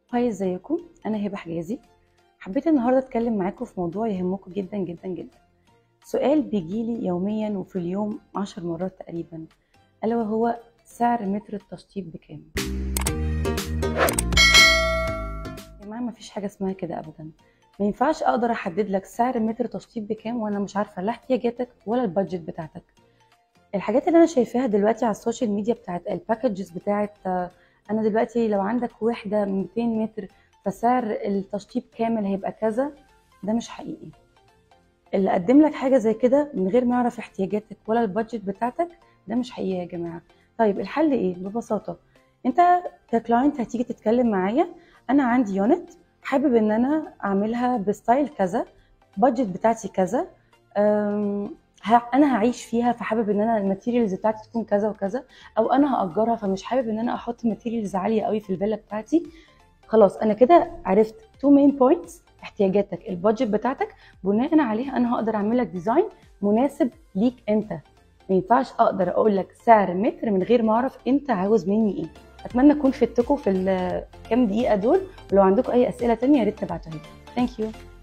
هاي ازيكم انا هبه حجازي حبيت النهارده اتكلم معاكم في موضوع يهمكم جدا جدا جدا سؤال بيجيلي يوميا وفي اليوم عشر مرات تقريبا الا وهو سعر متر التشطيب بكام يا جماعه مفيش حاجه اسمها كده ابدا ما ينفعش اقدر احدد لك سعر متر تشطيب بكام وانا مش عارفه لا احتياجاتك ولا البادجت بتاعتك الحاجات اللي انا شايفاها دلوقتي على السوشيال ميديا بتاعت الباكجز بتاعت آه، انا دلوقتي لو عندك وحده 200 متر فسعر التشطيب كامل هيبقى كذا ده مش حقيقي اللي قدم لك حاجه زي كده من غير ما يعرف احتياجاتك ولا البادجت بتاعتك ده مش حقيقي يا جماعه طيب الحل ايه ببساطه انت ككلاينت هتيجي تتكلم معايا انا عندي يونت حابب ان انا اعملها بستايل كذا بادجت بتاعتي كذا أم، ه- انا هعيش فيها فحابب ان انا الماتيريالز بتاعتي تكون كذا وكذا او انا هاجرها فمش حابب ان انا احط ماتيريالز عاليه قوي في الفيلا بتاعتي خلاص انا كده عرفت تو مين بوينتس احتياجاتك البادجت بتاعتك بناء عليها انا هقدر اعمل لك ديزاين مناسب ليك انت ما ينفعش اقدر اقول لك سعر متر من غير ما اعرف انت عاوز مني ايه اتمنى اكون فدتكم في الكام دقيقه دول ولو عندكم اي اسئله تانية يا ريت تبعتوها لي ثانك يو